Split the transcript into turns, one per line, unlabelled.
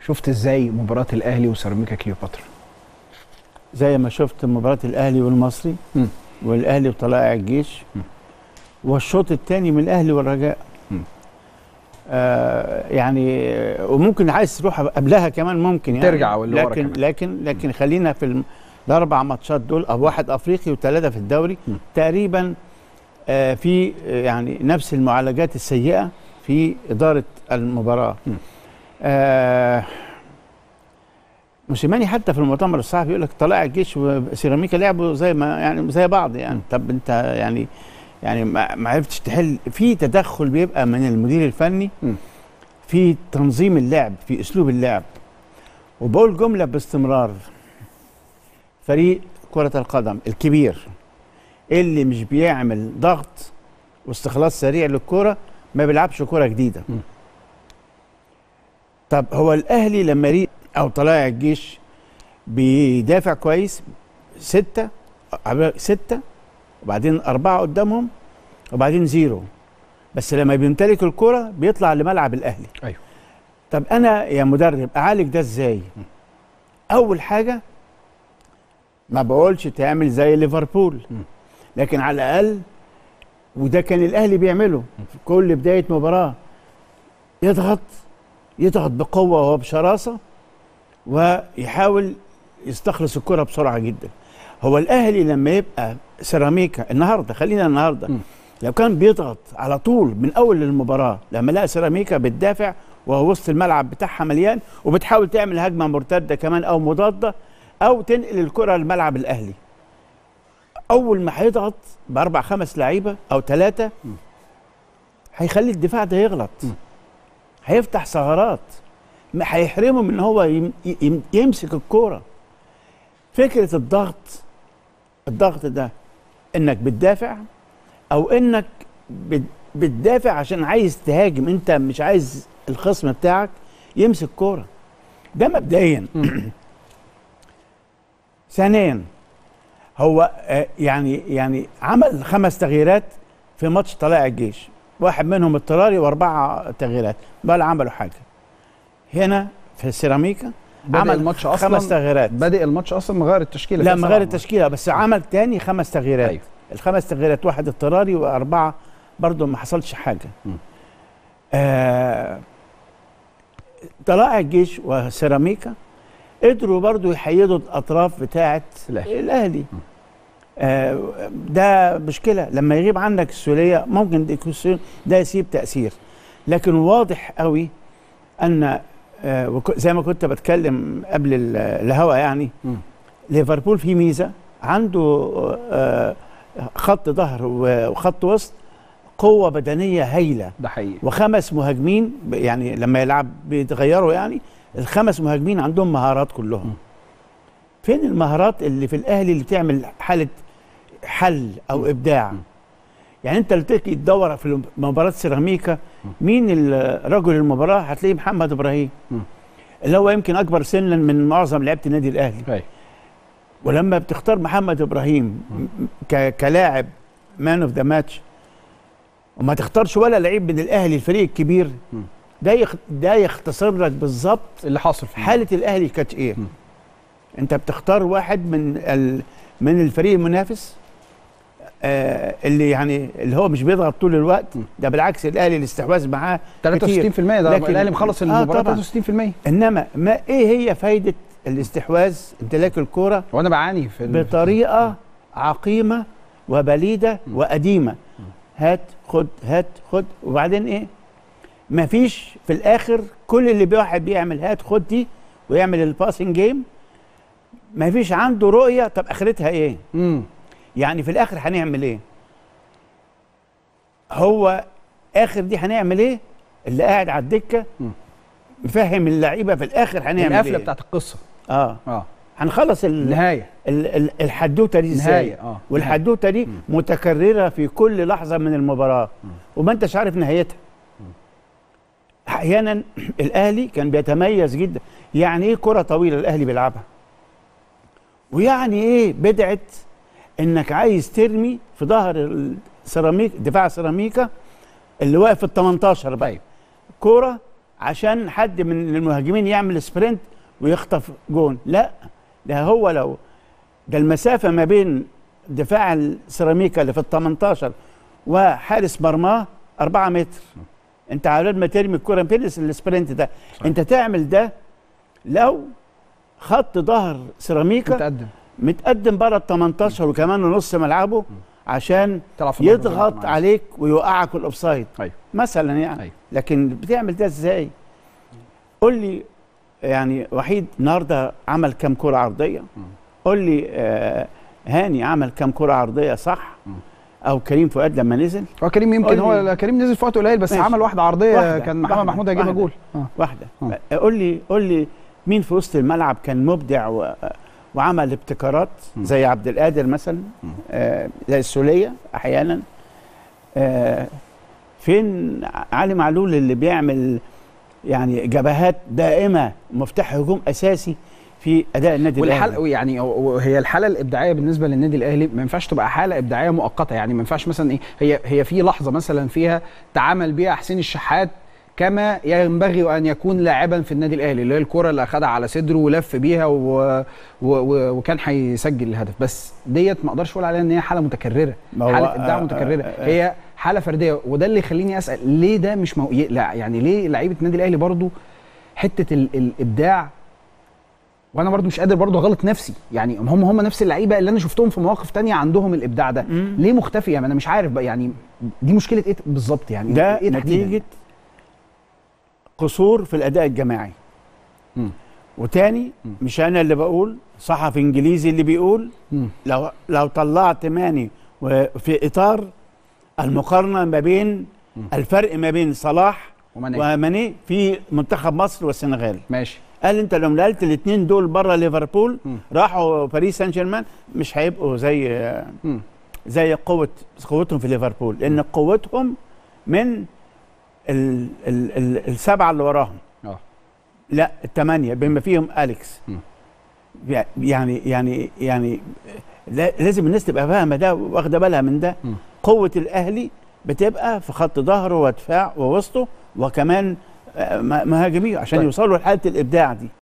شفت ازاي مباراه الاهلي وسيراميكا كليوباترا
زي ما شفت مباراه الاهلي والمصري
مم.
والاهلي وطلائع الجيش
مم.
والشوط الثاني من الاهلي والرجاء
مم.
آه يعني آه، وممكن عايز تروح قبلها كمان ممكن يعني
ترجع واللي ورا
لكن
كمان.
لكن لكن خلينا في الم- الاربع ماتشات دول او واحد افريقي وثلاثه في الدوري
مم.
تقريبا آه في آه، يعني نفس المعالجات السيئه في اداره المباراه
مم.
آه موسيماني حتى في المؤتمر الصحفي يقول لك طلائع الجيش وسيراميكا لعبوا زي ما يعني زي بعض يعني طب انت يعني يعني ما ما عرفتش تحل في تدخل بيبقى من المدير الفني
مم.
في تنظيم اللعب في اسلوب اللعب وبقول جمله باستمرار فريق كرة القدم الكبير اللي مش بيعمل ضغط واستخلاص سريع للكرة ما بيلعبش كرة جديدة
مم.
طب هو الأهلي لما يريد أو طلائع الجيش بيدافع كويس ستة ستة وبعدين أربعة قدامهم وبعدين زيرو بس لما بيمتلك الكرة بيطلع لملعب الأهلي
أيوه.
طب أنا يا مدرب أعالج ده إزاي؟ أول حاجة ما بقولش تعمل زي ليفربول
م.
لكن على الأقل وده كان الأهلي بيعمله في كل بداية مباراة يضغط يضغط بقوة وبشراسة ويحاول يستخلص الكرة بسرعة جدا هو الأهلي لما يبقى سيراميكا النهاردة خلينا النهاردة
م.
لو كان بيضغط على طول من أول المباراة لما لقى سيراميكا بتدافع وهو وسط الملعب بتاعها مليان وبتحاول تعمل هجمة مرتدة كمان أو مضادة أو تنقل الكرة لملعب الأهلي أول ما هيضغط بأربع خمس لعيبة أو ثلاثة هيخلي الدفاع ده يغلط
م.
هيفتح ثغرات ما هيحرمه من ان هو يم يم يمسك الكوره فكره الضغط الضغط ده انك بتدافع او انك بت- بتدافع عشان عايز تهاجم انت مش عايز الخصم بتاعك يمسك كوره ده مبدئيا ثانيا هو آه، يعني يعني عمل خمس تغييرات في ماتش طلائع الجيش واحد منهم اضطراري واربعه تغييرات ولا عملوا حاجه هنا في السيراميكا
بدأ
عمل
الماتش اصلا
خمس تغييرات
بادئ الماتش اصلا مغير التشكيله
لا
في
مغير
سبعة.
التشكيله بس عمل تاني خمس تغييرات
أيوه.
الخمس تغييرات واحد اضطراري واربعه برضه ما حصلش حاجه
م.
آه طلائع الجيش وسيراميكا قدروا برضه يحيدوا الاطراف بتاعه
الأهلي.
الاهلي آه ده مشكله لما يغيب عنك السوليه ممكن ده يكون- ده يسيب تاثير لكن واضح قوي ان آه وك- زي ما كنت بتكلم قبل ال- الهوا يعني
مم.
ليفربول فيه ميزه عنده آه خط ظهر و- وخط وسط قوه بدنيه هايله
ده حقيقي
وخمس مهاجمين ب- يعني لما يلعب بيتغيروا يعني الخمس مهاجمين عندهم مهارات كلهم فين المهارات اللي في الاهلي اللي بتعمل حاله حل او ابداع يعني انت اللي تيجي تدور في مباراه سيراميكا مين ال- رجل المباراه هتلاقيه محمد ابراهيم
مم.
اللي هو يمكن اكبر سنا من معظم لعيبه النادي الاهلي
أيوه.
ولما بتختار محمد ابراهيم ك- كلاعب مان اوف ذا ماتش وما تختارش ولا لعيب من الاهلي الفريق الكبير
مم.
ده يخ... ده يختصر لك بالظبط
اللي حاصل في
حاله الاهلي كانت ايه
مم.
انت بتختار واحد من ال... من الفريق المنافس آه اللي يعني اللي هو مش بيضغط طول الوقت
مم.
ده بالعكس الاهلي الاستحواذ معاه
63% ده
لكن-
الاهلي مخلص
آه
المباراه
طبعاً.
63%
انما ما ايه هي فايده الاستحواذ امتلاك الكره
وانا بعاني في ال-
بطريقه عقيمه وبليده وقديمه هات خد هات خد وبعدين ايه مفيش في الاخر كل اللي واحد بيعمل هات خد دي ويعمل الباسنج جيم مفيش عنده رؤيه طب اخرتها ايه
مم.
يعني في الاخر هنعمل ايه هو اخر دي هنعمل ايه اللي قاعد على الدكه
مم.
مفهم اللعيبه في الاخر هنعمل
القفله
ايه
بتاعت القصه
اه
اه
هنخلص ال-
النهايه
ال- ال- الحدوته دي ازاي
نهايه اه
والحدوته دي متكرره في كل لحظه من المباراه وما انتش عارف نهايتها احيانا الاهلي كان بيتميز جدا يعني ايه كره طويله الاهلي بيلعبها ويعني ايه بدعه انك عايز ترمي في ظهر السيراميك دفاع سيراميكا اللي واقف في ال 18 بقى
طيب
كوره عشان حد من المهاجمين يعمل سبرنت ويخطف جون لا ده هو لو ده المسافه ما بين دفاع السيراميكا اللي في ال 18 وحارس مرماه 4 متر انت على ما ترمي الكره فين السبرنت ده
صحيح.
انت تعمل ده لو خط ظهر سيراميكا
متقدم
متقدم بره ال 18 وكمان نص ملعبه عشان
تلعب في ضربة
يضغط
جزاء.
عليك ويوقعك الاوفسايد
ايوه
مثلا يعني
أيوة.
لكن بتعمل ده ازاي قول لي يعني وحيد النهارده عمل كام كره عرضيه قول لي آه هاني عمل كام كره عرضيه صح
مم.
او كريم فؤاد لما نزل
هو كريم يمكن
قول
هو
لي.
كريم نزل في وقت قليل بس
ماشي.
عمل واحده عرضيه
واحدة.
كان محمد
واحدة.
محمود هيجيبها
واحدة.
جول اه
واحده
آه.
قول لي قول لي مين في وسط الملعب كان مبدع و وعمل ابتكارات
مم.
زي عبد القادر مثلا
مم.
آه زي السوليه احيانا آه فين علي معلول اللي بيعمل يعني جبهات دائمه مفتاح هجوم اساسي في اداء النادي الاهلي
والحلقه يعني هو- هي الحاله الابداعيه بالنسبه للنادي الاهلي ما ينفعش تبقى حاله ابداعيه مؤقته يعني ما ينفعش مثلا ايه هي هي في لحظه مثلا فيها تعامل بيها حسين الشحات كما ينبغي ان يكون لاعبا في النادي الاهلي اللي هي الكره اللي اخذها على صدره ولف بيها و... و... و... وكان هيسجل الهدف بس ديت ما اقدرش اقول عليها ان هي حاله متكرره
ما هو-
حاله ابداع
آه،
متكرره
آه، آه.
هي حاله فرديه وده اللي يخليني اسال ليه ده مش مو... ي- لا يعني ليه لعيبه النادي الاهلي برضو حته ال... الابداع وانا برضو مش قادر برضو اغلط نفسي يعني هم هم نفس اللعيبه اللي انا شفتهم في مواقف تانية عندهم الابداع ده
مم.
ليه مختفي يعني انا مش عارف بقى يعني دي مشكله ايه بالظبط يعني
ده
ايه تحديداً؟
نتيجه قصور في الاداء الجماعي
مم.
وتاني
مم.
مش انا اللي بقول صحفي انجليزي اللي بيقول
مم.
لو لو طلعت ماني وفي اطار المقارنه ما بين
مم.
الفرق ما بين صلاح
وماني
وماني في منتخب مصر والسنغال
ماشي
قال انت لو نقلت الاثنين دول بره ليفربول
مم.
راحوا باريس سان جيرمان مش هيبقوا زي
مم.
زي قوه قوتهم في ليفربول لان قوتهم من ال ال ال السبعه اللي وراهم
اه
لا الثمانيه بما فيهم اليكس
مم.
يعني يعني يعني لا- لازم الناس تبقى فاهمه ده واخده بالها من ده
مم.
قوه الاهلي بتبقى في خط ظهره ودفاع ووسطه وكمان آه، م- مهاجميه عشان
طيب.
يوصلوا لحاله الابداع دي